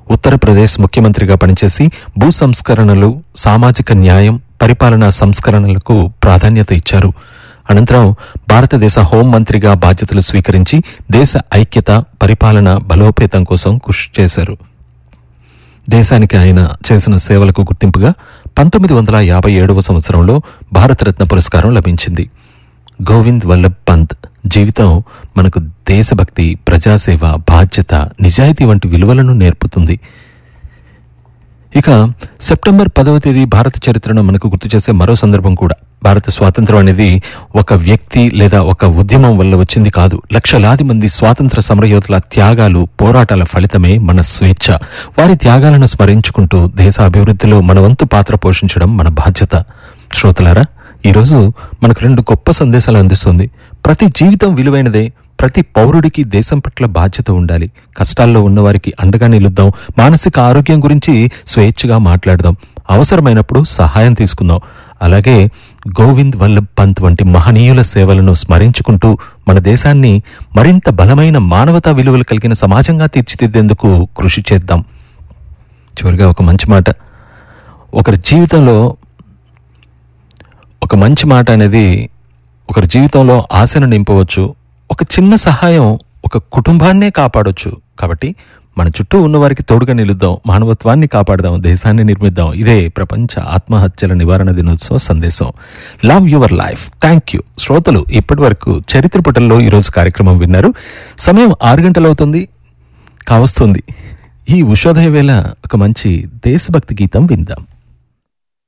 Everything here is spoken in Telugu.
ఉత్తరప్రదేశ్ ముఖ్యమంత్రిగా పనిచేసి భూ సంస్కరణలు సామాజిక న్యాయం పరిపాలనా సంస్కరణలకు ప్రాధాన్యత ఇచ్చారు అనంతరం భారతదేశ హోంమంత్రిగా బాధ్యతలు స్వీకరించి దేశ ఐక్యత పరిపాలన బలోపేతం కోసం కృషి చేశారు దేశానికి ఆయన చేసిన సేవలకు గుర్తింపుగా పంతొమ్మిది వందల యాభై ఏడవ సంవత్సరంలో భారతరత్న పురస్కారం లభించింది గోవింద్ వల్లభ్ పంత్ జీవితం మనకు దేశభక్తి ప్రజాసేవ బాధ్యత నిజాయితీ వంటి విలువలను నేర్పుతుంది ఇక సెప్టెంబర్ పదవ తేదీ భారత చరిత్రను మనకు గుర్తు చేసే మరో సందర్భం కూడా భారత స్వాతంత్రం అనేది ఒక వ్యక్తి లేదా ఒక ఉద్యమం వల్ల వచ్చింది కాదు లక్షలాది మంది స్వాతంత్ర సమరయోధుల త్యాగాలు పోరాటాల ఫలితమే మన స్వేచ్ఛ వారి త్యాగాలను స్మరించుకుంటూ దేశ అభివృద్ధిలో మన వంతు పాత్ర పోషించడం మన బాధ్యత శ్రోతలారా ఈరోజు మనకు రెండు గొప్ప సందేశాలు అందిస్తుంది ప్రతి జీవితం విలువైనదే ప్రతి పౌరుడికి దేశం పట్ల బాధ్యత ఉండాలి కష్టాల్లో ఉన్నవారికి అండగా నిలుద్దాం మానసిక ఆరోగ్యం గురించి స్వేచ్ఛగా మాట్లాడదాం అవసరమైనప్పుడు సహాయం తీసుకుందాం అలాగే గోవింద్ వల్లభ్ పంత్ వంటి మహనీయుల సేవలను స్మరించుకుంటూ మన దేశాన్ని మరింత బలమైన మానవతా విలువలు కలిగిన సమాజంగా తీర్చిదిద్దేందుకు కృషి చేద్దాం చివరిగా ఒక మంచి మాట ఒకరి జీవితంలో ఒక మంచి మాట అనేది ఒకరి జీవితంలో ఆశను నింపవచ్చు ఒక చిన్న సహాయం ఒక కుటుంబాన్నే కాపాడొచ్చు కాబట్టి మన చుట్టూ ఉన్నవారికి తోడుగా నిలుద్దాం మానవత్వాన్ని కాపాడదాం దేశాన్ని నిర్మిద్దాం ఇదే ప్రపంచ ఆత్మహత్యల నివారణ దినోత్సవ సందేశం love your life thank you శ్రోతలు ఇప్పటి వరకు చరిత్ర పుటల్లో ఈరోజు కార్యక్రమం విన్నారు సమయం ఆరు గంటలవుతుంది కావస్తుంది ఈ ఉషోదయ వేళ ఒక మంచి దేశభక్తి గీతం విందాం